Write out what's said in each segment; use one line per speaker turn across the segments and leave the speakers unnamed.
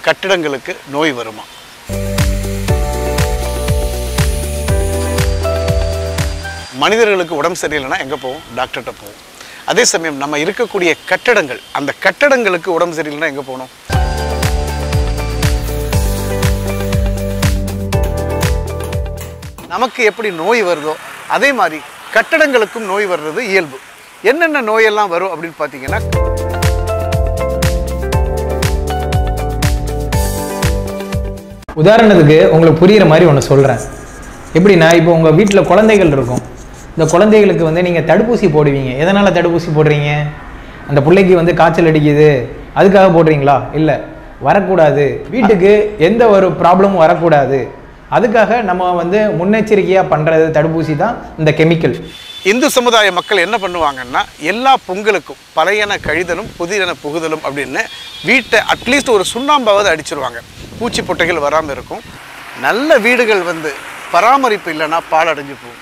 கட்டிடங்களுக்கு நோய் வருமா மனிதர்களுக்கு உடம்பு சரியில்லைன்னா எங்கே போவோம் டாக்டர்கிட்ட போவோம் அதே சமயம் நம்ம இருக்கக்கூடிய கட்டடங்கள் அந்த கட்டடங்களுக்கு உடம்பு சரியில்லைன்னா எங்கே போகணும் நமக்கு எப்படி நோய் வருதோ அதே மாதிரி கட்டடங்களுக்கும் நோய் வர்றது இயல்பு என்னென்ன நோயெல்லாம் வரும் அப்படின்னு பார்த்தீங்கன்னா
உதாரணத்துக்கு உங்களுக்கு புரிகிற மாதிரி ஒன்று சொல்கிறேன் எப்படின்னா இப்போ உங்கள் வீட்டில் குழந்தைகள் இருக்கும் இந்த குழந்தைகளுக்கு வந்து நீங்கள் தடுப்பூசி போடுவீங்க எதனால் தடுப்பூசி போடுறீங்க அந்த பிள்ளைக்கு வந்து காய்ச்சல் அடிக்குது அதுக்காக போடுறீங்களா இல்லை வரக்கூடாது வீட்டுக்கு எந்த ஒரு ப்ராப்ளமும் வரக்கூடாது அதுக்காக நம்ம வந்து முன்னெச்சரிக்கையாக பண்ணுறது தடுப்பூசி தான் இந்த கெமிக்கல்
இந்து சமுதாய மக்கள் என்ன பண்ணுவாங்கன்னா எல்லா பொங்கலுக்கும் பழையன கழிதலும் புதியன புகுதலும் அப்படின்னு வீட்டை அட்லீஸ்ட் ஒரு சுண்ணாம்பாவது அடிச்சிருவாங்க பூச்சி பொட்டைகள் வராமல் இருக்கும் நல்ல வீடுகள் வந்து பராமரிப்பு இல்லைன்னா பாழடைஞ்சு போகும்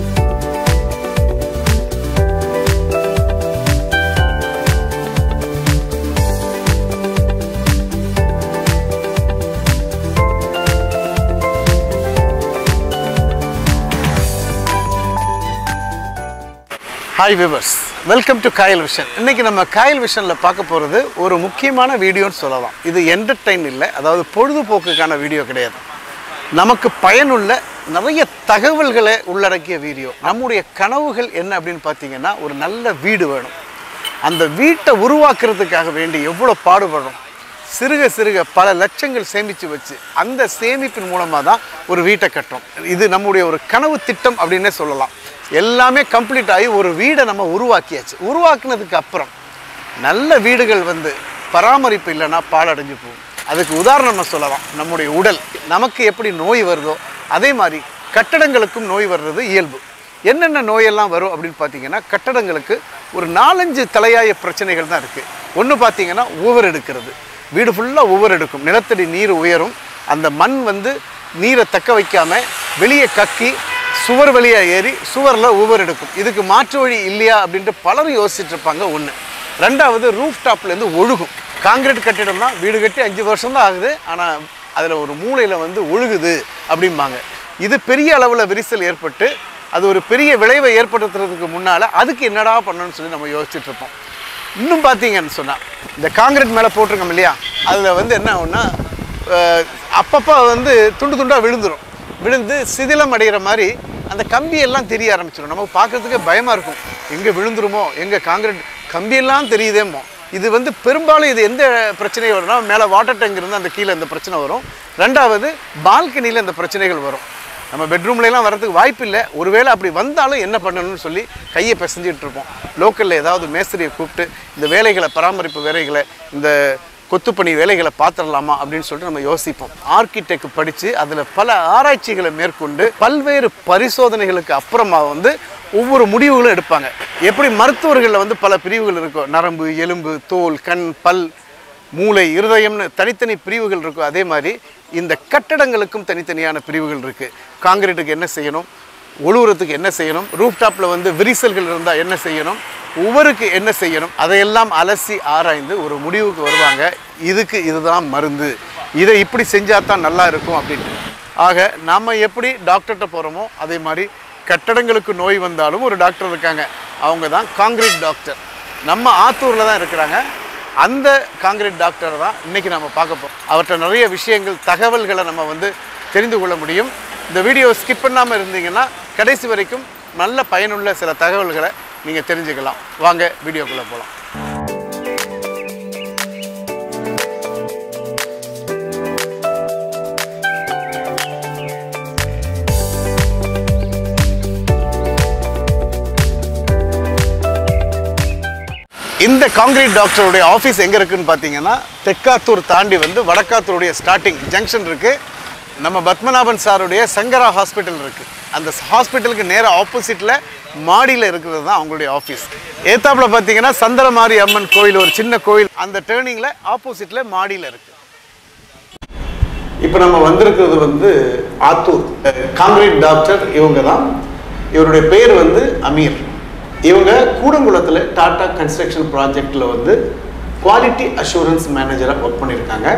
hi viewers welcome to Kayal vision இன்னைக்கு நம்ம காயல் விஷனில் பார்க்க போகிறது ஒரு முக்கியமான வீடியோன்னு சொல்லலாம் இது என்டர்டைன் இல்லை அதாவது பொழுதுபோக்குக்கான வீடியோ கிடையாது நமக்கு பயனுள்ள நிறைய தகவல்களை உள்ளடக்கிய வீடியோ நம்முடைய கனவுகள் என்ன அப்படின்னு பார்த்தீங்கன்னா ஒரு நல்ல வீடு வேணும் அந்த வீட்டை உருவாக்குறதுக்காக வேண்டி எவ்வளோ பாடுபடுறோம் சிறுக சிறுக பல லட்சங்கள் சேமித்து வச்சு அந்த சேமிப்பின் மூலமாக தான் ஒரு வீட்டை கட்டுறோம் இது நம்முடைய ஒரு கனவு திட்டம் அப்படின்னே சொல்லலாம் எல்லாமே கம்ப்ளீட் ஆகி ஒரு வீடை நம்ம உருவாக்கியாச்சு உருவாக்குனதுக்கு அப்புறம் நல்ல வீடுகள் வந்து பராமரிப்பு இல்லைன்னா பாழடைஞ்சு போகும் அதுக்கு உதாரணம் நம்ம சொல்லலாம் நம்முடைய உடல் நமக்கு எப்படி நோய் வருதோ அதே மாதிரி கட்டடங்களுக்கும் நோய் வர்றது இயல்பு என்னென்ன நோயெல்லாம் வரும் அப்படின்னு பார்த்தீங்கன்னா கட்டடங்களுக்கு ஒரு நாலஞ்சு தலையாய பிரச்சனைகள் தான் இருக்குது ஒன்று பார்த்தீங்கன்னா ஓவர் எடுக்கிறது வீடு ஃபுல்லாக ஓவர் எடுக்கும் நிலத்தடி நீர் உயரும் அந்த மண் வந்து நீரை தக்க வைக்காம வெளியே கக்கி சுவர் வழியாக ஏறி சுவரில் ஓவர் எடுக்கும் இதுக்கு மாற்று வழி இல்லையா அப்படின்ட்டு பலரும் யோசிச்சுட்டு இருப்பாங்க ஒன்று ரெண்டாவது ரூஃப் டாப்லேருந்து ஒழுகும் காங்கிரீட் கட்டிடம் தான் வீடு கட்டி அஞ்சு வருஷம் தான் ஆகுது ஆனால் அதில் ஒரு மூலையில் வந்து ஒழுகுது அப்படிம்பாங்க இது பெரிய அளவில் விரிசல் ஏற்பட்டு அது ஒரு பெரிய விளைவை ஏற்படுத்துறதுக்கு முன்னால் அதுக்கு என்னடா பண்ணணும்னு சொல்லி நம்ம யோசிச்சுட்டு இருப்போம் இன்னும் பார்த்தீங்கன்னு சொன்னால் இந்த காங்கிரீட் மேலே போட்டிருக்கோம் இல்லையா அதில் வந்து என்ன ஆகும்னா அஹ், அப்பப்போ வந்து துண்டு துண்டாக விழுந்துரும் விழுந்து சிதிலம் அடைகிற மாதிரி அந்த கம்பியெல்லாம் தெரிய ஆரம்பிச்சிடும் நமக்கு பார்க்கறதுக்கே பயமாக இருக்கும் எங்கே விழுந்துருமோ எங்கே காங்கிரீட் கம்பியெல்லாம் தெரியுதேமோ இது வந்து பெரும்பாலும் இது எந்த பிரச்சனை வரும்னா மேலே வாட்டர் டேங்க் இருந்து அந்த கீழே இந்த பிரச்சனை வரும் ரெண்டாவது பால்கனியில் இந்த பிரச்சனைகள் வரும் நம்ம பெட்ரூம்லலாம் வரதுக்கு வாய்ப்பு இல்லை ஒருவேளை அப்படி வந்தாலும் என்ன பண்ணணும்னு சொல்லி கையை பிசைஞ்சிட்டு இருப்போம் லோக்கலில் ஏதாவது மேஸ்திரியை கூப்பிட்டு இந்த வேலைகளை பராமரிப்பு வேலைகளை இந்த கொத்துப்பணி வேலைகளை பார்த்துடலாமா அப்படின்னு சொல்லிட்டு நம்ம யோசிப்போம் ஆர்கிடெக்ட் படித்து அதில் பல ஆராய்ச்சிகளை மேற்கொண்டு பல்வேறு பரிசோதனைகளுக்கு அப்புறமா வந்து ஒவ்வொரு முடிவுகளும் எடுப்பாங்க எப்படி மருத்துவர்களில் வந்து பல பிரிவுகள் இருக்கும் நரம்பு எலும்பு தோல் கண் பல் மூளை இருதயம்னு தனித்தனி பிரிவுகள் இருக்கும் அதே மாதிரி இந்த கட்டடங்களுக்கும் தனித்தனியான பிரிவுகள் இருக்குது காங்கிரீட்டுக்கு என்ன செய்யணும் ஒழுகுறதுக்கு என்ன செய்யணும் ரூஃப் டாப்பில் வந்து விரிசல்கள் இருந்தால் என்ன செய்யணும் ஒவ்வொருக்கு என்ன செய்யணும் அதையெல்லாம் அலசி ஆராய்ந்து ஒரு முடிவுக்கு வருவாங்க இதுக்கு இதுதான் மருந்து இதை இப்படி செஞ்சால் தான் நல்லா இருக்கும் அப்படின்னு ஆக நாம் எப்படி டாக்டர்கிட்ட போகிறோமோ அதே மாதிரி கட்டடங்களுக்கு நோய் வந்தாலும் ஒரு டாக்டர் இருக்காங்க அவங்க தான் காங்கிரீட் டாக்டர் நம்ம ஆத்தூரில் தான் இருக்கிறாங்க அந்த காங்கிரீட் டாக்டர் தான் இன்றைக்கி நம்ம பார்க்க போகிறோம் அவர்கிட்ட நிறைய விஷயங்கள் தகவல்களை நம்ம வந்து தெரிந்து கொள்ள முடியும் இந்த வீடியோ ஸ்கிப் பண்ணாமல் இருந்தீங்கன்னா கடைசி வரைக்கும் நல்ல பயனுள்ள சில தகவல்களை நீங்கள் தெரிஞ்சுக்கலாம் வாங்க வீடியோக்குள்ளே போகலாம் இந்த காங்கிரீட் டாக்டருடைய ஆஃபீஸ் எங்கே இருக்குன்னு பார்த்தீங்கன்னா தெற்காத்தூர் தாண்டி வந்து வடக்காத்தூருடைய ஸ்டார்டிங் ஜங்ஷன் இருக்குது நம்ம பத்மநாபன் சாருடைய சங்கரா ஹாஸ்பிட்டல் இருக்குது அந்த ஹாஸ்பிட்டலுக்கு நேராக ஆப்போசிட்டில் மாடியில் இருக்கிறது தான் அவங்களுடைய ஆஃபீஸ் ஏத்தாப்புல பார்த்தீங்கன்னா சந்திரமாரி அம்மன் கோயில் ஒரு சின்ன கோயில் அந்த டேர்னிங்கில் ஆப்போசிட்டில் மாடியில் இருக்குது இப்போ நம்ம வந்திருக்கிறது வந்து ஆத்தூர் காங்கிரீட் டாக்டர் இவங்க தான் இவருடைய பேர் வந்து அமீர் இவங்க கூடங்குளத்தில் டாடா கன்ஸ்ட்ரக்ஷன் ப்ராஜெக்டில் வந்து குவாலிட்டி அஷூரன்ஸ் மேனேஜராக ஒர்க் பண்ணியிருக்காங்க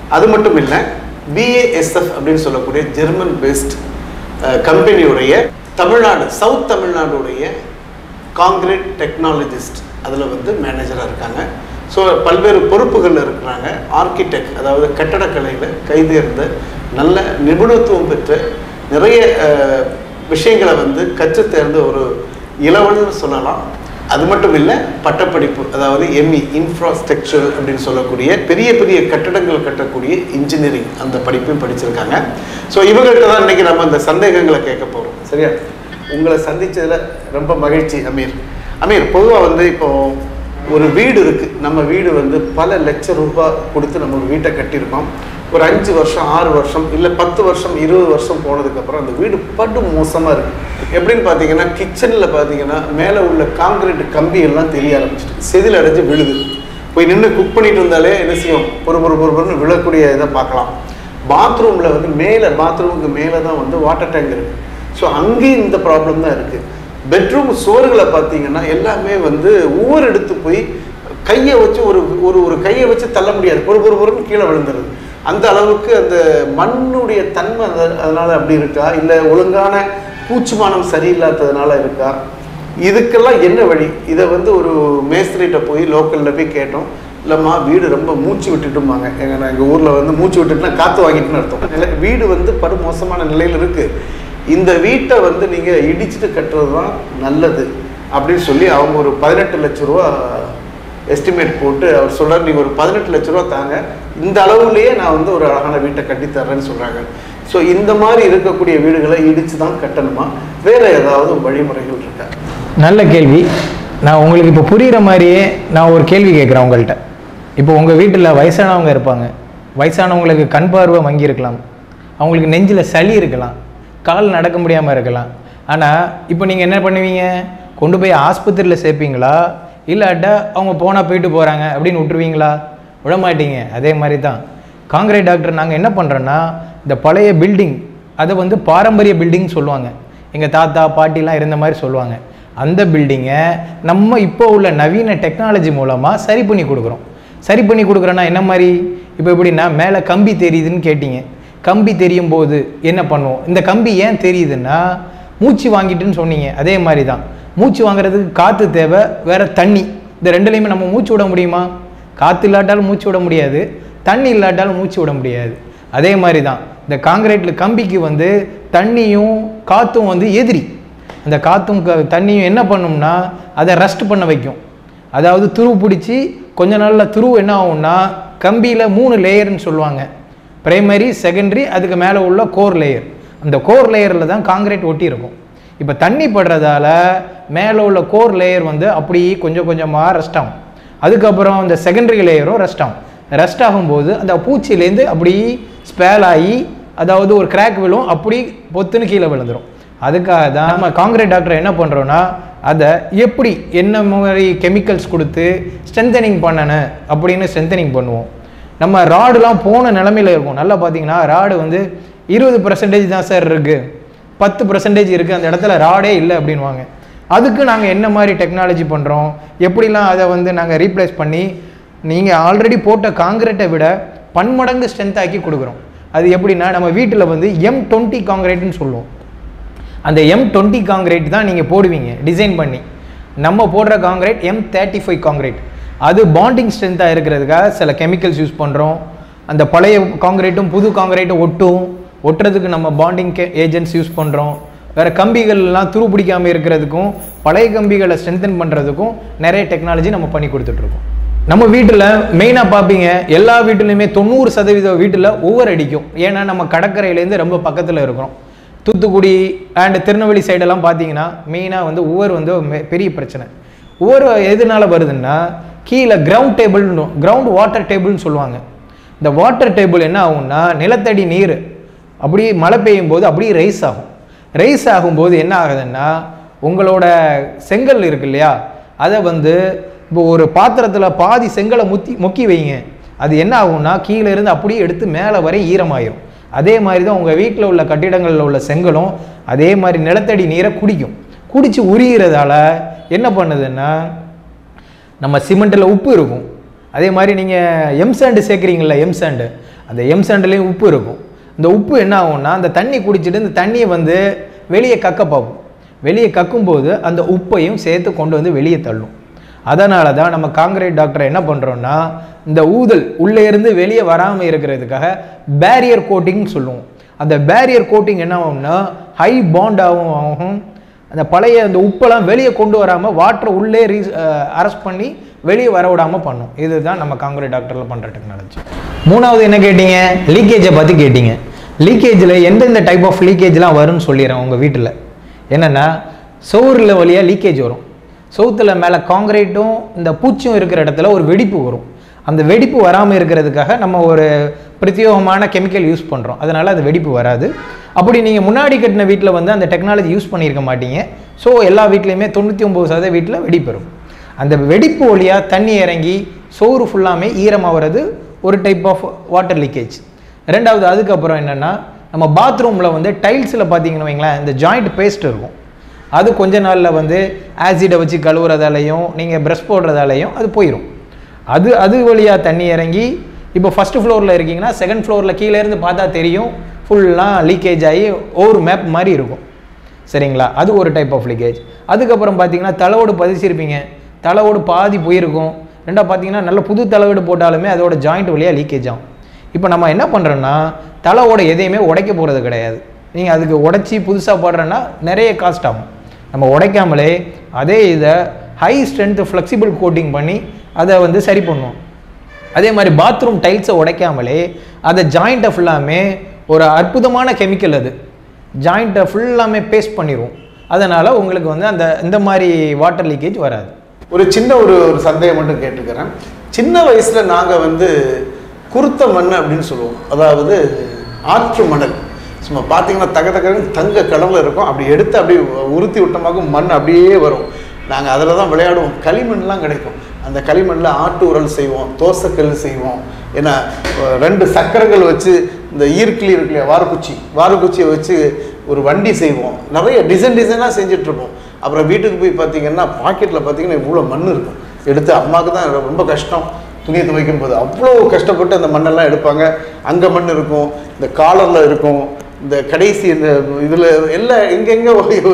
அது மட்டும் இல்லை பிஏஎஸ்எஃப் அப்படின்னு சொல்லக்கூடிய ஜெர்மன் பேஸ்ட் கம்பெனியுடைய தமிழ்நாடு சவுத் தமிழ்நாடுடைய காங்கிரீட் டெக்னாலஜிஸ்ட் அதில் வந்து மேனேஜராக இருக்காங்க ஸோ பல்வேறு பொறுப்புகளில் இருக்கிறாங்க ஆர்கிடெக்ட் அதாவது கட்டடக்கலையில் கைதேர்ந்த நல்ல நிபுணத்துவம் பெற்ற நிறைய அஹ், விஷயங்களை வந்து கற்றுத் தேர்ந்த ஒரு இளவல்னு சொல்லலாம் அது மட்டும் இல்லை பட்டப்படிப்பு அதாவது எம்இ இன்ஃப்ராஸ்ட்ரக்சர் அப்படின்னு சொல்லக்கூடிய பெரிய பெரிய கட்டடங்கள் கட்டக்கூடிய இன்ஜினியரிங் அந்த படிப்பையும் படிச்சிருக்காங்க ஸோ இவங்கள்ட்ட தான் இன்னைக்கு நம்ம அந்த சந்தேகங்களை கேட்க போகிறோம் சரியா உங்களை சந்திச்சதுல ரொம்ப மகிழ்ச்சி அமீர் அமீர் பொதுவாக வந்து இப்போ ஒரு வீடு இருக்கு நம்ம வீடு வந்து பல லட்சம் ரூபாய் கொடுத்து நம்ம ஒரு வீட்டை கட்டியிருக்கோம் ஒரு அஞ்சு வருஷம் ஆறு வருஷம் இல்லை பத்து வருஷம் இருபது வருஷம் போனதுக்கப்புறம் அந்த வீடு படு மோசமாக இருக்கு எப்படின்னு பார்த்தீங்கன்னா கிச்சனில் பார்த்தீங்கன்னா மேலே உள்ள காங்கிரீட் கம்பி எல்லாம் தெரிய ஆரம்பிச்சிட்டு செதில் அடைஞ்சு விழுது போய் நின்று குக் பண்ணிட்டு இருந்தாலே என்ன செய்யும் பொறு பொறு பொறு பொறுன்னு விழக்கூடிய இதை பார்க்கலாம் பாத்ரூமில் வந்து மேலே பாத்ரூமுக்கு மேலே தான் வந்து வாட்டர் டேங்க் இருக்கு ஸோ அங்கேயும் இந்த ப்ராப்ளம் தான் இருக்குது பெட்ரூம் சோறுகளை பார்த்தீங்கன்னா எல்லாமே வந்து ஒவ்வொரு எடுத்து போய் கையை வச்சு ஒரு ஒரு ஒரு கையை வச்சு தள்ள முடியாது பொறு பொறு பொறுன்னு கீழே விழுந்துருது அந்த அளவுக்கு அந்த மண்ணுடைய தன்மை அந்த- அதனால அப்படி இருக்கா இல்லை ஒழுங்கான பூச்சுமானம் சரியில்லாததுனால இருக்கா இதுக்கெல்லாம் என்ன வழி இதை வந்து ஒரு மேஸ்திரிகிட்ட போய் லோக்கலில் போய் கேட்டோம் இல்லைம்மா வீடு ரொம்ப மூச்சு விட்டுட்டுமாங்க எங்கள் எங்கள் ஊரில் வந்து மூச்சு விட்டுட்டுனா காற்று வாங்கிட்டுன்னு அர்த்தம் நிலை வீடு வந்து படு மோசமான நிலையில் இருக்குது இந்த வீட்டை வந்து நீங்கள் இடிச்சிட்டு கட்டுறது தான் நல்லது அப்படின்னு சொல்லி அவங்க ஒரு பதினெட்டு லட்ச ரூபா எஸ்டிமேட் போட்டு அவர் சொல்றாரு நீங்கள் ஒரு பதினெட்டு லட்ச ரூபா தாங்க இந்த அளவுலேயே நான் வந்து ஒரு அழகான வீட்டை கட்டி தர்றேன்னு சொல்கிறாங்க ஸோ இந்த மாதிரி இருக்கக்கூடிய வீடுகளை இடிச்சு தான் கட்டணுமா வேற ஏதாவது வழிமுறைகள் இருக்கா
நல்ல கேள்வி நான் உங்களுக்கு இப்போ புரிகிற மாதிரியே நான் ஒரு கேள்வி கேட்குறேன் உங்கள்கிட்ட இப்போ உங்கள் வீட்டில் வயசானவங்க இருப்பாங்க வயசானவங்களுக்கு கண் பார்வை மங்கி இருக்கலாம் அவங்களுக்கு நெஞ்சில் சளி இருக்கலாம் கால் நடக்க முடியாமல் இருக்கலாம் ஆனால் இப்போ நீங்கள் என்ன பண்ணுவீங்க கொண்டு போய் ஆஸ்பத்திரியில் சேர்ப்பீங்களா இல்லாட்டா அவங்க போனால் போயிட்டு போகிறாங்க அப்படின்னு விட்டுருவீங்களா விட மாட்டீங்க அதே மாதிரி தான் காங்கிரீட் டாக்டர் நாங்கள் என்ன பண்ணுறோன்னா இந்த பழைய பில்டிங் அதை வந்து பாரம்பரிய பில்டிங் சொல்லுவாங்க எங்கள் தாத்தா பாட்டிலாம் இருந்த மாதிரி சொல்லுவாங்க அந்த பில்டிங்கை நம்ம இப்போ உள்ள நவீன டெக்னாலஜி மூலமாக சரி பண்ணி கொடுக்குறோம் சரி பண்ணி கொடுக்குறோன்னா என்ன மாதிரி இப்போ எப்படின்னா மேலே கம்பி தெரியுதுன்னு கேட்டிங்க கம்பி தெரியும் போது என்ன பண்ணுவோம் இந்த கம்பி ஏன் தெரியுதுன்னா மூச்சு வாங்கிட்டுன்னு சொன்னீங்க அதே மாதிரி தான் மூச்சு வாங்குறதுக்கு காற்று தேவை வேற தண்ணி இந்த ரெண்டுலேயுமே நம்ம மூச்சு விட முடியுமா காற்று இல்லாட்டாலும் மூச்சு விட முடியாது தண்ணி இல்லாட்டாலும் மூச்சு விட முடியாது அதே மாதிரி தான் இந்த காங்கிரீட்டில் கம்பிக்கு வந்து தண்ணியும் காற்றும் வந்து எதிரி அந்த காற்றும் க தண்ணியும் என்ன பண்ணும்னா அதை ரஸ்ட் பண்ண வைக்கும் அதாவது துருவு பிடிச்சி கொஞ்ச நாளில் துருவு என்ன ஆகும்னா கம்பியில் மூணு லேயர்னு சொல்லுவாங்க பிரைமரி செகண்டரி அதுக்கு மேலே உள்ள கோர் லேயர் அந்த கோர் லேயரில் தான் காங்கிரீட் ஒட்டி இருக்கும் இப்போ தண்ணி படுறதால மேலே உள்ள கோர் லேயர் வந்து அப்படியே கொஞ்சம் கொஞ்சமாக ரெஸ்ட் ஆகும் அதுக்கப்புறம் அந்த செகண்டரி லேயரும் ரெஸ்ட் ஆகும் ரெஸ்ட் ஆகும்போது அந்த பூச்சியிலேருந்து அப்படி ஸ்பேல் ஆகி அதாவது ஒரு கிராக் விழும் அப்படி பொத்துன்னு கீழே விழுந்துரும் அதுக்காக தான் நம்ம காங்கிரீட் டாக்டர் என்ன பண்ணுறோன்னா அதை எப்படி என்ன மாதிரி கெமிக்கல்ஸ் கொடுத்து ஸ்ட்ரென்தனிங் பண்ணணும் அப்படின்னு ஸ்ட்ரென்தனிங் பண்ணுவோம் நம்ம ராடுலாம் போன நிலமையில இருக்கும் நல்லா பார்த்தீங்கன்னா ராடு வந்து இருபது பர்சன்டேஜ் தான் சார் இருக்குது பத்து பர்சன்டேஜ் இருக்குது அந்த இடத்துல ராடே இல்லை அப்படின்வாங்க அதுக்கு நாங்கள் என்ன மாதிரி டெக்னாலஜி பண்ணுறோம் எப்படிலாம் அதை வந்து நாங்கள் ரீப்ளேஸ் பண்ணி நீங்கள் ஆல்ரெடி போட்ட காங்கிரீட்டை விட பன்மடங்கு ஸ்ட்ரென்த் ஆக்கி கொடுக்குறோம் அது எப்படின்னா நம்ம வீட்டில் வந்து எம் டுவெண்ட்டி காங்கிரீட்னு சொல்லுவோம் அந்த எம் டுவெண்ட்டி காங்கிரீட் தான் நீங்கள் போடுவீங்க டிசைன் பண்ணி நம்ம போடுற concrete M thirty five concrete அது பாண்டிங் ஸ்ட்ரென்த்தாக இருக்கிறதுக்காக சில கெமிக்கல்ஸ் யூஸ் பண்ணுறோம் அந்த பழைய காங்கிரீட்டும் புது காங்கிரீட்டும் ஒட்டும் ஒட்டுறதுக்கு நம்ம பாண்டிங் ஏஜென்ட்ஸ் யூஸ் பண்ணுறோம் வேறு கம்பிகள்லாம் துரு பிடிக்காமல் இருக்கிறதுக்கும் பழைய கம்பிகளை ஸ்ட்ரென்தன் பண்ணுறதுக்கும் நிறைய டெக்னாலஜி நம்ம பண்ணி கொடுத்துட்ருக்கோம் நம்ம வீட்டில் மெயினாக பார்ப்பீங்க எல்லா வீட்டிலையுமே தொண்ணூறு சதவீத வீட்டில் ஒவ்வொரு அடிக்கும் ஏன்னா நம்ம கடற்கரையிலேருந்து ரொம்ப பக்கத்தில் இருக்கிறோம் தூத்துக்குடி அண்ட் திருநெல்வேலி சைடெல்லாம் பார்த்தீங்கன்னா மெயினாக வந்து ஒவ்வொரு வந்து மெ- பெரிய பிரச்சனை ஒவ்வொரு எதனால வருதுன்னா கீழே கிரவுண்ட் டேபிள்னு கிரவுண்ட் வாட்டர் டேபிள்னு சொல்லுவாங்க இந்த வாட்டர் டேபிள் என்ன ஆகும்னா நிலத்தடி நீர் அப்படியே மழை பெய்யும் போது அப்படியே ரைஸ் ஆகும் ரைஸ் ஆகும்போது என்ன ஆகுதுன்னா உங்களோட செங்கல் இருக்கு இல்லையா அதை வந்து இப்போ ஒரு பாத்திரத்தில் பாதி செங்கலை முத்தி முக்கி வைங்க அது என்ன ஆகும்னா கீழே இருந்து அப்படியே எடுத்து மேலே வரை ஈரமாயிரும் அதே மாதிரி தான் உங்கள் வீட்டில் உள்ள கட்டிடங்களில் உள்ள செங்கலும் அதே மாதிரி நிலத்தடி நீரை குடிக்கும் குடிச்சு உரிகிறதால என்ன பண்ணுதுன்னா நம்ம சிமெண்ட்டில் உப்பு இருக்கும் அதே மாதிரி நீங்கள் எம் சாண்டு சேர்க்குறீங்களா எம் சாண்டு அந்த எம் சாண்ட்லேயும் உப்பு இருக்கும் இந்த உப்பு என்ன ஆகும்னா அந்த தண்ணி குடிச்சிட்டு இந்த தண்ணியை வந்து வெளியே கக்க பார்க்கும் வெளியே கக்கும்போது அந்த உப்பையும் சேர்த்து கொண்டு வந்து வெளியே தள்ளும் அதனால தான் நம்ம காங்கிரீட் டாக்டர் என்ன பண்ணுறோம்னா இந்த ஊதல் உள்ளே இருந்து வெளியே வராமல் இருக்கிறதுக்காக பேரியர் கோட்டிங்னு சொல்லுவோம் அந்த பேரியர் கோட்டிங் என்ன ஆகும்னா ஹை பாண்ட் ஆகும் ஆகும் அந்த பழைய அந்த உப்பெல்லாம் வெளியே கொண்டு வராமல் வாட்டரை உள்ளே ரீ அரெஸ்ட் பண்ணி வெளியே வர விடாமல் பண்ணும் இதுதான் நம்ம காங்கிரீட் டாக்டரில் பண்ணுற டெக்னாலஜி மூணாவது என்ன கேட்டீங்க லீக்கேஜை பற்றி கேட்டீங்க லீக்கேஜில் எந்தெந்த டைப் ஆஃப் லீக்கேஜ்லாம் வரும்னு சொல்லிடுறேன் உங்கள் வீட்டில் என்னென்னா சோறில் வழியாக லீக்கேஜ் வரும் சவுத்தில் மேலே காங்கிரீட்டும் இந்த பூச்சும் இருக்கிற இடத்துல ஒரு வெடிப்பு வரும் அந்த வெடிப்பு வராமல் இருக்கிறதுக்காக நம்ம ஒரு பிரத்யேகமான கெமிக்கல் யூஸ் பண்ணுறோம் அதனால் அது வெடிப்பு வராது அப்படி நீங்கள் முன்னாடி கட்டின வீட்டில் வந்து அந்த டெக்னாலஜி யூஸ் பண்ணியிருக்க மாட்டீங்க ஸோ எல்லா வீட்லேயுமே தொண்ணூற்றி ஒம்பது சதவீத வீட்டில் வெடிப்பு வரும் அந்த வெடிப்பு வழியாக தண்ணி இறங்கி சோறு ஃபுல்லாமே ஈரமாகிறது ஒரு டைப் ஆஃப் வாட்டர் லீக்கேஜ் ரெண்டாவது அதுக்கப்புறம் என்னென்னா நம்ம பாத்ரூமில் வந்து டைல்ஸில் பார்த்தீங்கன்னு வைங்களேன் இந்த ஜாயிண்ட் பேஸ்ட் இருக்கும் அது கொஞ்ச நாளில் வந்து ஆசிடை வச்சு கழுவுறதாலையும் நீங்கள் ப்ரஷ் போடுறதாலையும் அது போயிடும் அது அது வழியாக தண்ணி இறங்கி இப்போ ஃபஸ்ட்டு ஃப்ளோரில் இருக்கீங்கன்னா செகண்ட் ஃப்ளோரில் கீழே இருந்து பார்த்தா தெரியும் ஃபுல்லாக லீக்கேஜ் ஆகி ஒரு மேப் மாதிரி இருக்கும் சரிங்களா அது ஒரு டைப் ஆஃப் லீக்கேஜ் அதுக்கப்புறம் பார்த்தீங்கன்னா தலைவோடு பதிச்சிருப்பீங்க தலைவோடு பாதி போயிருக்கும் ரெண்டா பார்த்தீங்கன்னா நல்ல புது தலைவோடு போட்டாலுமே அதோட ஜாயிண்ட் வழியாக லீக்கேஜ் ஆகும் இப்போ நம்ம என்ன பண்ணுறோன்னா தலைவோட எதையுமே உடைக்க போகிறது கிடையாது நீங்கள் அதுக்கு உடைச்சி புதுசாக போடுறேன்னா நிறைய காஸ்ட் ஆகும் நம்ம உடைக்காமலே அதே இதை ஹை ஸ்ட்ரென்த் ஃப்ளெக்சிபிள் கோட்டிங் பண்ணி அதை வந்து சரி பண்ணுவோம் அதே மாதிரி பாத்ரூம் டைல்ஸை உடைக்காமலே அதை ஜாயிண்ட்டை ஃபுல்லாமே ஒரு அற்புதமான கெமிக்கல் அது ஜாயிண்ட்டை ஃபுல்லாமே பேஸ்ட் பண்ணிடுவோம் அதனால் உங்களுக்கு வந்து அந்த இந்த மாதிரி வாட்டர் லீக்கேஜ் வராது
ஒரு சின்ன ஒரு ஒரு சந்தேகம் மட்டும் கேட்டுக்கிறேன் சின்ன வயசுல நாங்க வந்து குருத்த மண் அப்படின்னு சொல்லுவோம் அதாவது ஆற்று மணல் சும்மா பார்த்தீங்கன்னா தக தகன்னு தங்க கடவுள் இருக்கும் அப்படி எடுத்து அப்படியே உருத்தி விட்டமாக மண் அப்படியே வரும் நாங்கள் அதில் தான் விளையாடுவோம் களிமண்லாம் கிடைக்கும் அந்த களிமண்ணில் ஆட்டு உரல் செய்வோம் தோசைக்கல் செய்வோம் ஏன்னா அஹ், ரெண்டு சக்கரங்கள் வச்சு இந்த ஈர்க்கிளி இருக்கு இல்லையா வாரக்குச்சி வாரக்குச்சியை வச்சு ஒரு வண்டி செய்வோம் நிறைய டிசைன் டிசைனாக செஞ்சிட்ருப்போம் அப்புறம் வீட்டுக்கு போய் பார்த்தீங்கன்னா பாக்கெட்டில் பார்த்தீங்கன்னா இவ்வளோ மண் இருக்கும் எடுத்து அம்மாவுக்கு தான் ரொம்ப கஷ்டம் துணியை துவைக்கும் போது அவ்வளோ கஷ்டப்பட்டு அந்த மண்ணெல்லாம் எடுப்பாங்க அங்கே மண் இருக்கும் இந்த காலரில் இருக்கும் இந்த கடைசி இந்த இதில் எல்லாம் எங்கெங்கே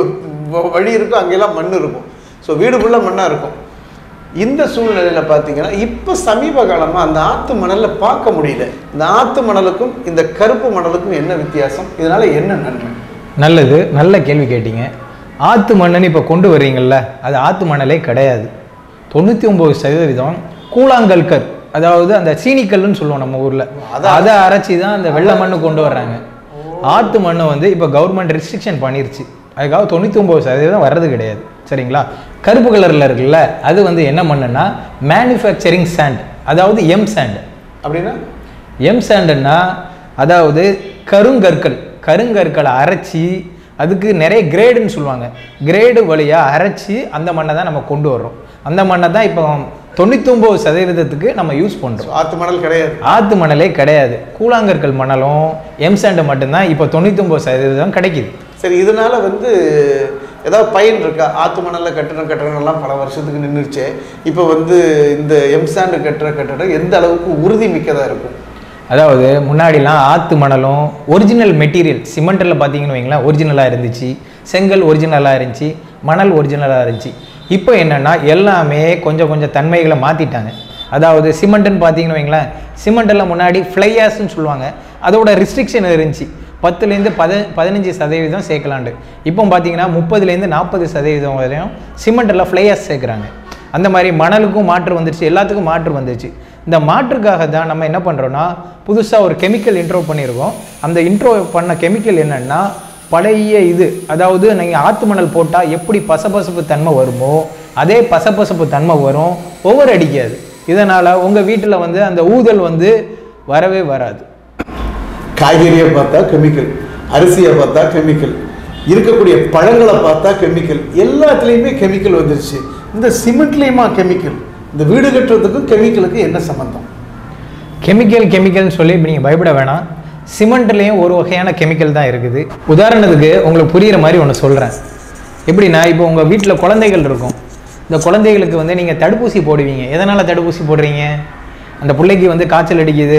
வழி இருக்கோ அங்கெல்லாம் மண் இருக்கும் ஸோ வீடு ஃபுல்லாக மண்ணாக இருக்கும் இந்த சூழ்நிலையில் பார்த்தீங்கன்னா இப்போ சமீப காலமாக அந்த ஆற்று மணலில் பார்க்க முடியல இந்த ஆற்று மணலுக்கும் இந்த கருப்பு மணலுக்கும் என்ன வித்தியாசம் இதனால் என்ன நன்மை
நல்லது நல்ல கேள்வி கேட்டீங்க ஆற்று மண்ணுன்னு இப்போ கொண்டு வர்றீங்கல்ல அது ஆற்று மணலே கிடையாது தொண்ணூற்றி ஒம்பது சதவீதம் கூழாங்கல்கர் அதாவது அந்த சீனிக்கல்லுன்னு சொல்லுவோம் நம்ம ஊரில்
அதான்.
அதை அரைச்சி தான் அந்த வெள்ளை மண்ணு கொண்டு வர்றாங்க ஆற்று மண்ணை வந்து இப்போ கவர்மெண்ட் ரெஸ்ட்ரிக்ஷன் பண்ணிருச்சு அதுக்காக தொண்ணூற்றி ஒம்பது சதவீதம் வர்றது கிடையாது சரிங்களா கருப்பு கலரில் இருக்குல்ல அது வந்து என்ன மண்ணுன்னா மேனுஃபேக்சரிங் சாண்ட் அதாவது எம் சாண்ட்
அப்படின்னா
எம் சாண்டுன்னா அதாவது கருங்கற்கள் கருங்கற்களை அரைச்சி அதுக்கு நிறைய கிரேடுன்னு சொல்லுவாங்க கிரேடு வழியாக அரைச்சி அந்த மண்ணை தான் நம்ம கொண்டு வர்றோம் அந்த மண்ணை தான் இப்போ தொண்ணூத்தொம்பது சதவீதத்துக்கு நம்ம யூஸ் பண்ணுறோம்
ஆற்று மணல் கிடையாது
ஆற்று மணலே கிடையாது கூழாங்கற்கள் மணலும் எம் சாண்டு மட்டும்தான் இப்போ தொண்ணூத்தொம்பது சதவீதம் கிடைக்குது
சரி இதனால வந்து ஏதாவது பயன் இருக்கா ஆத்து மணல்ல கட்டணம் கட்டணம்லாம் பல வருஷத்துக்கு நின்றுச்சு இப்போ வந்து இந்த எம்சாண்டு கட்டுற கட்டடம் எந்த அளவுக்கு உறுதி மிக்கதாக இருக்கும்
அதாவது முன்னாடிலாம் ஆற்று மணலும் ஒரிஜினல் மெட்டீரியல் சிமெண்ட்டில் பார்த்தீங்கன்னு வைங்களேன் ஒரிஜினலாக இருந்துச்சு செங்கல் ஒரிஜினலாக இருந்துச்சு மணல் ஒரிஜினலாக இருந்துச்சு இப்போ என்னென்னா எல்லாமே கொஞ்சம் கொஞ்சம் தன்மைகளை மாற்றிட்டாங்க அதாவது சிமெண்ட்டுன்னு பார்த்தீங்கன்னு வைங்களேன் சிமெண்ட்டில் முன்னாடி ஃப்ளையாஸ்ன்னு சொல்லுவாங்க அதோட ரிஸ்ட்ரிக்ஷன் இருந்துச்சு பத்துலேருந்து பத பதினஞ்சு சதவீதம் சேர்க்கலாண்டு இப்போ பார்த்தீங்கன்னா முப்பதுலேருந்து நாற்பது சதவீதம் வரையும் சிமெண்ட்டில் ஃப்ளையாஸ் சேர்க்குறாங்க அந்த மாதிரி மணலுக்கும் மாற்று வந்துருச்சு எல்லாத்துக்கும் மாற்று வந்துருச்சு இந்த மாற்றுக்காக தான் நம்ம என்ன பண்ணுறோன்னா புதுசாக ஒரு கெமிக்கல் இன்ட்ரோ பண்ணியிருக்கோம் அந்த இன்ட்ரோ பண்ண கெமிக்கல் என்னென்னா பழைய இது அதாவது நீங்கள் ஆற்று மணல் போட்டால் எப்படி பசபசப்பு தன்மை வருமோ அதே பசபசப்பு தன்மை வரும் ஒவ்வொரு அடிக்காது இதனால் உங்கள் வீட்டில் வந்து அந்த ஊதல் வந்து வரவே வராது
காய்கறியை பார்த்தா கெமிக்கல் அரிசியை பார்த்தா கெமிக்கல் இருக்கக்கூடிய பழங்களை பார்த்தா கெமிக்கல் எல்லாத்துலேயுமே கெமிக்கல் வந்துருச்சு இந்த சிமெண்ட்லேயுமா கெமிக்கல் இந்த வீடு கட்டுறதுக்கும் கெமிக்கலுக்கு என்ன சம்மந்தம்
கெமிக்கல் கெமிக்கல்னு சொல்லி இப்போ நீங்கள் பயப்பட வேணாம் சிமெண்ட்லேயும் ஒரு வகையான கெமிக்கல் தான் இருக்குது உதாரணத்துக்கு உங்களுக்கு புரிகிற மாதிரி ஒன்று சொல்கிறேன் எப்படின்னா இப்போ உங்கள் வீட்டில் குழந்தைகள் இருக்கும் இந்த குழந்தைகளுக்கு வந்து நீங்கள் தடுப்பூசி போடுவீங்க எதனால் தடுப்பூசி போடுறீங்க அந்த பிள்ளைக்கு வந்து காய்ச்சல் அடிக்குது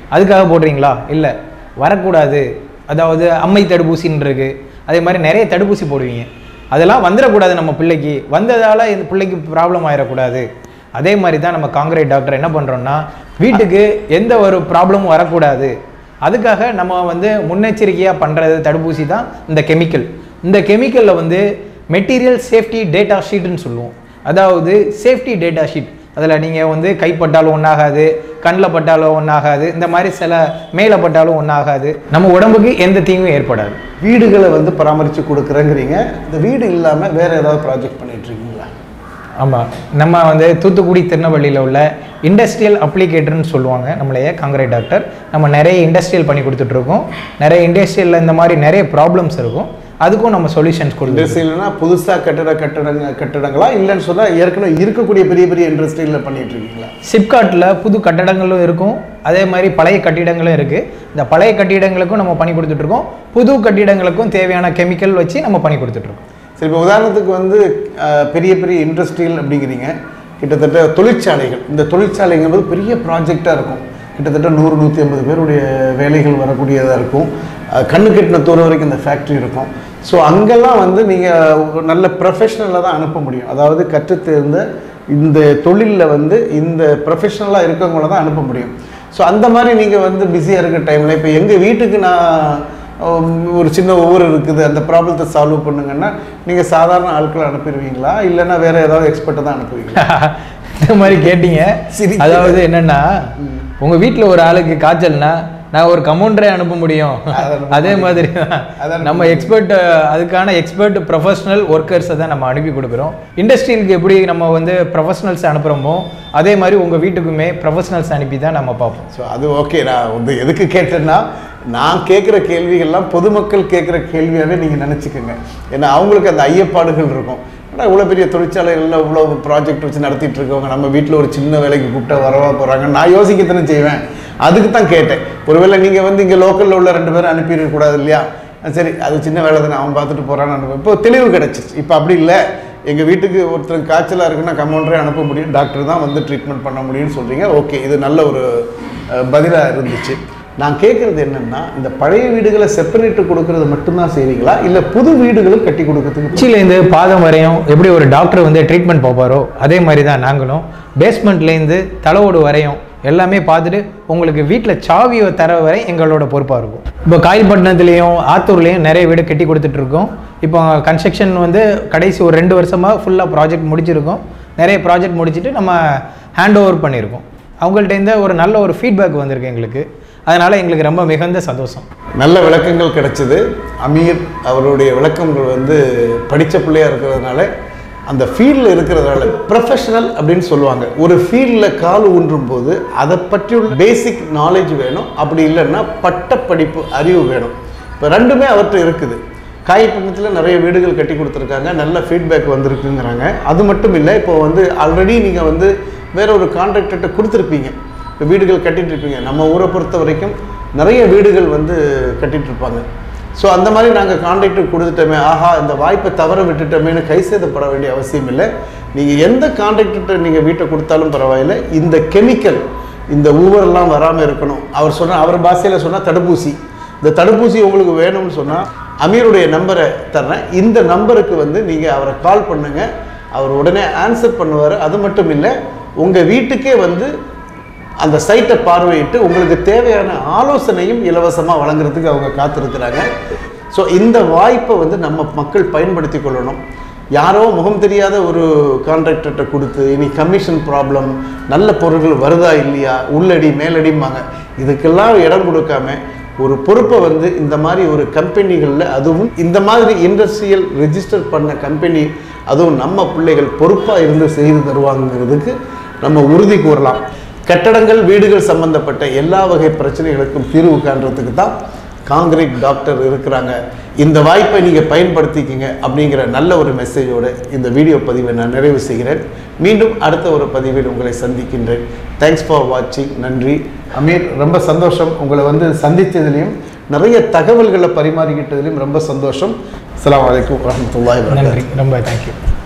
அதுக்காக போடுறீங்களா இல்லை வரக்கூடாது அதாவது அம்மை தடுப்பூசின்னு இருக்கு அதே மாதிரி நிறைய தடுப்பூசி போடுவீங்க அதெல்லாம் வந்துடக்கூடாது நம்ம பிள்ளைக்கு வந்ததால் இந்த பிள்ளைக்கு ப்ராப்ளம் ஆயிடக்கூடாது அதே மாதிரி தான் நம்ம காங்கிரீட் டாக்டர் என்ன பண்ணுறோம்னா வீட்டுக்கு எந்த ஒரு ப்ராப்ளமும் வரக்கூடாது அதுக்காக நம்ம வந்து முன்னெச்சரிக்கையாக பண்ணுறது தடுப்பூசி தான் இந்த கெமிக்கல் இந்த கெமிக்கலில் வந்து மெட்டீரியல் சேஃப்டி டேட்டா ஷீட்னு சொல்லுவோம் அதாவது சேஃப்டி டேட்டா ஷீட் அதில் நீங்கள் வந்து கைப்பட்டாலும் ஒன்றாகாது கண்ணில் பட்டாலும் ஒன்றாகாது இந்த மாதிரி சில மேலே பட்டாலும் ஒன்றாகாது நம்ம உடம்புக்கு எந்த தீங்கும் ஏற்படாது
வீடுகளை வந்து பராமரித்து கொடுக்குறேங்கிறீங்க இந்த வீடு இல்லாமல் வேறு ஏதாவது ப்ராஜெக்ட் பண்ணிட்டு இருக்கீங்களா
ஆமாம் நம்ம வந்து தூத்துக்குடி திருநெல்வேலியில் உள்ள இண்டஸ்ட்ரியல் அப்ளிகேட்டர்னு சொல்லுவாங்க நம்மளைய காங்கிரீட் டாக்டர் நம்ம நிறைய இண்டஸ்ட்ரியல் பண்ணி கொடுத்துட்ருக்கோம் நிறைய இண்டஸ்ட்ரியலில் இந்த மாதிரி நிறைய ப்ராப்ளம்ஸ் இருக்கும் அதுக்கும் நம்ம சொல்யூஷன்ஸ் கொடுத்துருக்கோம்
இண்டஸ்ட்ரியல்னா புதுசாக கட்டட கட்டடங்க கட்டடங்களா இல்லைன்னு சொன்னால் ஏற்கனவே இருக்கக்கூடிய பெரிய பெரிய இண்டஸ்ட்ரியில் பண்ணிட்டு இருக்கீங்களா
சிப்காட்டில் புது கட்டடங்களும் இருக்கும் அதே மாதிரி பழைய கட்டிடங்களும் இருக்குது இந்த பழைய கட்டிடங்களுக்கும் நம்ம பண்ணி கொடுத்துட்ருக்கோம் புது கட்டிடங்களுக்கும் தேவையான கெமிக்கல் வச்சு நம்ம பண்ணி கொடுத்துட்ருக்கோம்
சரி இப்போ உதாரணத்துக்கு வந்து அஹ், பெரிய பெரிய இண்டஸ்ட்ரியல் அப்படிங்கிறீங்க கிட்டத்தட்ட தொழிற்சாலைகள் இந்த தொழிற்சாலைங்கிறது பெரிய ப்ராஜெக்டாக இருக்கும் கிட்டத்தட்ட நூறு நூற்றி ஐம்பது பேருடைய வேலைகள் வரக்கூடியதாக இருக்கும் அஹ், கண்ணு கெட்டின தூரம் வரைக்கும் இந்த ஃபேக்ட்ரி இருக்கும் ஸோ அங்கெல்லாம் வந்து நீங்கள் நல்ல ப்ரொஃபஷனலாக தான் அனுப்ப முடியும் அதாவது கற்றுத் தேர்ந்த இந்த தொழிலில் வந்து இந்த ப்ரொஃபஷனலாக இருக்கவங்கள தான் அனுப்ப முடியும் ஸோ அந்த மாதிரி நீங்கள் வந்து பிஸியாக இருக்கிற டைமில் இப்போ எங்கள் வீட்டுக்கு நான் உம், ஒரு சின்ன ஒவ்வொரு இருக்குது அந்த ப்ராப்ளத்தை சால்வ் பண்ணுங்கன்னா நீங்கள் சாதாரண ஆட்களை அனுப்பிடுவீங்களா இல்லைன்னா வேற ஏதாவது எக்ஸ்பர்ட்டை தான் அனுப்புவீங்களா
இந்த மாதிரி கேட்டீங்க
சிரிக்கிறேன்.
அதாவது என்னன்னா உங்க வீட்ல ஒரு ஆளுக்கு காய்ச்சல்னா நான் ஒரு கமௌண்டரே அனுப்ப முடியும்
அதை அனுப்ப
அதே மாதிரி தான்
அதை அனுப்ப
நம்ம எக்ஸ்பர்ட் அதுக்கான எக்ஸ்பர்ட் ப்ரொஃபஷனல் ஒர்க்கர்ஸை தான் நம்ம அனுப்பி கொடுக்குறோம் இண்டஸ்ட்ரியலுக்கு எப்படி நம்ம வந்து ப்ரொஃபஷனல்ஸ் அனுப்புகிறோமோ அதே மாதிரி உங்கள் வீட்டுக்குமே ப்ரொஃபஷனல்ஸ் அனுப்பி தான் நம்ம பார்ப்போம்
ஸோ அது ஓகே நான் வந்து எதுக்கு கேட்டேன்னா நான் கேட்குற கேள்விகள்லாம் பொதுமக்கள் கேட்குற கேள்வியாகவே நீங்கள் நினச்சிக்கோங்க ஏன்னா அவங்களுக்கு அந்த ஐயப்பாடுகள் இருக்கும் ஏன்னா இவ்வளோ பெரிய தொழிற்சாலைகளில் இவ்வளோ ப்ராஜெக்ட் வச்சு நடத்திட்டு இருக்கவங்க நம்ம வீட்டில் ஒரு சின்ன வேலைக்கு கூப்பிட்டா வரவா போகிறாங்க நான் யோசிக்கத்தானே செய்வேன் அதுக்கு தான் கேட்டேன் ஒருவேளை நீங்கள் வந்து இங்கே லோக்கலில் உள்ள ரெண்டு பேரும் அனுப்பிடக்கூடாது இல்லையா சரி அது சின்ன வேலை தானே அவன் பார்த்துட்டு போகிறான்னு அனுப்ப இப்போ தெளிவு கிடச்சிச்சு இப்போ அப்படி இல்லை எங்கள் வீட்டுக்கு ஒருத்தருக்கு காய்ச்சலாக இருக்குன்னா கம்பவுண்டரே அனுப்ப முடியும் டாக்டர் தான் வந்து ட்ரீட்மெண்ட் பண்ண முடியும்னு சொல்கிறீங்க ஓகே இது நல்ல ஒரு பதிலாக இருந்துச்சு நான் கேட்குறது என்னென்னா இந்த பழைய வீடுகளை செப்பரேட்டு கொடுக்கறது மட்டும்தான் செய்வீங்களா இல்லை புது வீடுகளும் கட்டி கொடுக்கறதுக்கு
உச்சியிலேருந்து பாதம் வரையும் எப்படி ஒரு டாக்டர் வந்து ட்ரீட்மெண்ட் பார்ப்பாரோ அதே மாதிரி தான் நாங்களும் பேஸ்மெண்ட்லேருந்து தலைவோடு வரையும் எல்லாமே பார்த்துட்டு உங்களுக்கு வீட்டில் சாவியை தர வரை எங்களோட பொறுப்பாக இருக்கும் இப்போ காயல்பட்டினத்துலேயும் ஆத்தூர்லேயும் நிறைய வீடு கட்டி கொடுத்துட்டு இருக்கோம் இப்போ கன்ஸ்ட்ரக்ஷன் வந்து கடைசி ஒரு ரெண்டு வருஷமாக ஃபுல்லாக ப்ராஜெக்ட் முடிச்சிருக்கோம் நிறைய ப்ராஜெக்ட் முடிச்சுட்டு நம்ம ஹேண்ட் ஓவர் பண்ணியிருக்கோம் அவங்கள்ட்ட ஒரு நல்ல ஒரு ஃபீட்பேக் வந்திருக்கு எங்களுக்கு அதனால் எங்களுக்கு ரொம்ப மிகுந்த சந்தோஷம்
நல்ல விளக்கங்கள் கிடைச்சது அமீர் அவருடைய விளக்கங்கள் வந்து படித்த பிள்ளையாக இருக்கிறதுனால அந்த ஃபீல்டில் இருக்கிறதுனால ப்ரொஃபஷனல் அப்படின்னு சொல்லுவாங்க ஒரு ஃபீல்டில் கால் ஊன்றும் போது அதை பற்றியுள்ள பேசிக் நாலேஜ் வேணும் அப்படி இல்லைன்னா பட்டப்படிப்பு அறிவு வேணும் இப்போ ரெண்டுமே அவர்கிட்ட இருக்குது காயப்பட்டினத்தில் நிறைய வீடுகள் கட்டி கொடுத்துருக்காங்க நல்ல ஃபீட்பேக் வந்திருக்குங்கிறாங்க அது மட்டும் இல்லை இப்போ வந்து ஆல்ரெடி நீங்கள் வந்து வேற ஒரு கான்ட்ராக்டர்கிட்ட கொடுத்துருப்பீங்க இப்போ வீடுகள் கட்டிட்டு இருப்பீங்க நம்ம ஊரை பொறுத்த வரைக்கும் நிறைய வீடுகள் வந்து கட்டிட்டு இருப்பாங்க ஸோ அந்த மாதிரி நாங்கள் கான்ட்ராக்டர் கொடுத்துட்டோமே ஆஹா இந்த வாய்ப்பை தவற விட்டுட்டோமேன்னு கை சேதப்பட வேண்டிய அவசியம் இல்லை நீங்கள் எந்த கான்ட்ராக்டர்கிட்ட நீங்கள் வீட்டை கொடுத்தாலும் பரவாயில்லை இந்த கெமிக்கல் இந்த ஊவரெல்லாம் வராமல் இருக்கணும் அவர் சொன்ன அவர் பாஷையில் சொன்னால் தடுப்பூசி இந்த தடுப்பூசி உங்களுக்கு வேணும்னு சொன்னால் அமீருடைய நம்பரை தர்றேன் இந்த நம்பருக்கு வந்து நீங்கள் அவரை கால் பண்ணுங்க அவர் உடனே ஆன்சர் பண்ணுவார் அது மட்டும் இல்லை உங்கள் வீட்டுக்கே வந்து அந்த சைட்டை பார்வையிட்டு உங்களுக்கு தேவையான ஆலோசனையும் இலவசமாக வழங்குறதுக்கு அவங்க காத்திருக்கிறாங்க ஸோ இந்த வாய்ப்பை வந்து நம்ம மக்கள் பயன்படுத்தி கொள்ளணும் யாரோ முகம் தெரியாத ஒரு கான்ட்ராக்டர்கிட்ட கொடுத்து இனி கமிஷன் ப்ராப்ளம் நல்ல பொருட்கள் வருதா இல்லையா உள்ளடி மேலடிம்பாங்க இதுக்கெல்லாம் இடம் கொடுக்காம ஒரு பொறுப்பை வந்து இந்த மாதிரி ஒரு கம்பெனிகளில் அதுவும் இந்த மாதிரி இண்டஸ்ட்ரியல் ரெஜிஸ்டர் பண்ண கம்பெனி அதுவும் நம்ம பிள்ளைகள் பொறுப்பாக இருந்து செய்து தருவாங்கிறதுக்கு நம்ம உறுதி கூறலாம் கட்டடங்கள் வீடுகள் சம்பந்தப்பட்ட எல்லா வகை பிரச்சனைகளுக்கும் தீர்வு காண்றதுக்கு தான் காங்கிரீட் டாக்டர் இருக்கிறாங்க இந்த வாய்ப்பை நீங்கள் பயன்படுத்திக்கிங்க அப்படிங்கிற நல்ல ஒரு மெசேஜோடு இந்த வீடியோ பதிவை நான் நிறைவு செய்கிறேன் மீண்டும் அடுத்த ஒரு பதிவில் உங்களை சந்திக்கின்றேன் தேங்க்ஸ் ஃபார் வாட்சிங் நன்றி அமீர் ரொம்ப சந்தோஷம் உங்களை வந்து சந்தித்ததுலேயும் நிறைய தகவல்களை பரிமாறிக்கிட்டதுலையும் ரொம்ப சந்தோஷம் அஸ்ஸலாமு அலைக்கும் வரஹ்மத்துல்லாஹி வபரகாத்துஹு
நன்றி ரொம்ப தேங்க்யூ